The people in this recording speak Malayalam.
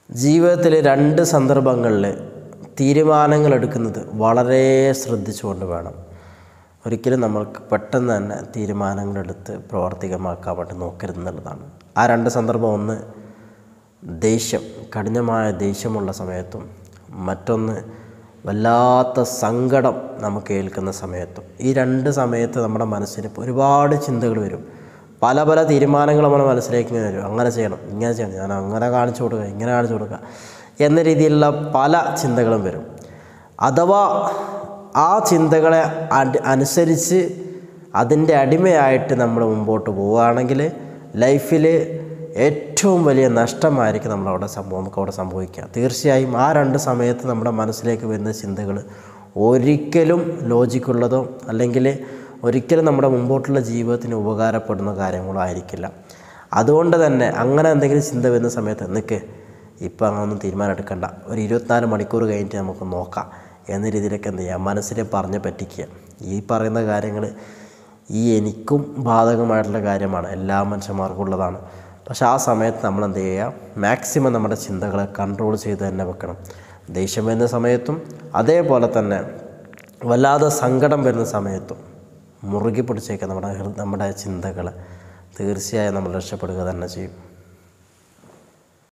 ജീവിതത്തിൽ രണ്ട് സന്ദർഭങ്ങളിൽ തീരുമാനങ്ങൾ എടുക്കുന്നത് വളരെ ശ്രദ്ധിച്ചുകൊണ്ട് വേണം ഒരിക്കലും നമ്മൾക്ക് പെട്ടെന്ന് തന്നെ തീരുമാനങ്ങളെടുത്ത് പ്രവർത്തികമാക്കാൻ വേണ്ടി നോക്കരുത് എന്നുള്ളതാണ് ആ രണ്ട് സന്ദർഭം ഒന്ന് ദേഷ്യം കഠിനമായ ദേഷ്യമുള്ള സമയത്തും മറ്റൊന്ന് വല്ലാത്ത സങ്കടം നമുക്ക് ഏൽക്കുന്ന സമയത്തും ഈ രണ്ട് സമയത്ത് നമ്മുടെ മനസ്സിന് ഒരുപാട് ചിന്തകൾ വരും പല പല തീരുമാനങ്ങൾ നമ്മുടെ മനസ്സിലേക്ക് ഇങ്ങനെ വരും അങ്ങനെ ചെയ്യണം ഇങ്ങനെ ചെയ്യണം ഞാൻ അങ്ങനെ കാണിച്ചു കൊടുക്കുക ഇങ്ങനെ കാണിച്ചു കൊടുക്കുക എന്ന രീതിയിലുള്ള പല ചിന്തകളും വരും അഥവാ ആ ചിന്തകളെ അടി അനുസരിച്ച് അതിൻ്റെ അടിമയായിട്ട് നമ്മൾ മുമ്പോട്ട് പോവുകയാണെങ്കിൽ ലൈഫിൽ ഏറ്റവും വലിയ നഷ്ടമായിരിക്കും നമ്മളവിടെ സംഭവം നമുക്ക് അവിടെ സംഭവിക്കുക തീർച്ചയായും ആ രണ്ട് സമയത്ത് നമ്മുടെ മനസ്സിലേക്ക് വരുന്ന ചിന്തകൾ ഒരിക്കലും ലോജിക്കുള്ളതോ അല്ലെങ്കിൽ ഒരിക്കലും നമ്മുടെ മുമ്പോട്ടുള്ള ജീവിതത്തിന് ഉപകാരപ്പെടുന്ന കാര്യങ്ങളോ ആയിരിക്കില്ല അതുകൊണ്ട് തന്നെ അങ്ങനെ എന്തെങ്കിലും ചിന്ത വരുന്ന സമയത്ത് നിൽക്ക് ഇപ്പം അങ്ങനൊന്നും തീരുമാനം എടുക്കണ്ട ഒരു ഇരുപത്തിനാല് മണിക്കൂർ കഴിഞ്ഞിട്ട് നമുക്ക് നോക്കാം എന്ന രീതിയിലൊക്കെ എന്ത് ചെയ്യുക മനസ്സിനെ പറഞ്ഞ് പറ്റിക്കുക ഈ പറയുന്ന കാര്യങ്ങൾ ഈ എനിക്കും ബാധകമായിട്ടുള്ള കാര്യമാണ് എല്ലാ മനുഷ്യന്മാർക്കും ഉള്ളതാണ് പക്ഷെ ആ സമയത്ത് നമ്മൾ എന്ത് ചെയ്യുക മാക്സിമം നമ്മുടെ ചിന്തകളെ കൺട്രോൾ ചെയ്ത് തന്നെ വെക്കണം ദേഷ്യം വരുന്ന സമയത്തും അതേപോലെ തന്നെ വല്ലാതെ സങ്കടം വരുന്ന സമയത്തും മുറുകി പിടിച്ചേക്കുക നമ്മുടെ ഹൃ- നമ്മുടെ ചിന്തകൾ തീർച്ചയായും നമ്മൾ രക്ഷപ്പെടുക തന്നെ ചെയ്യും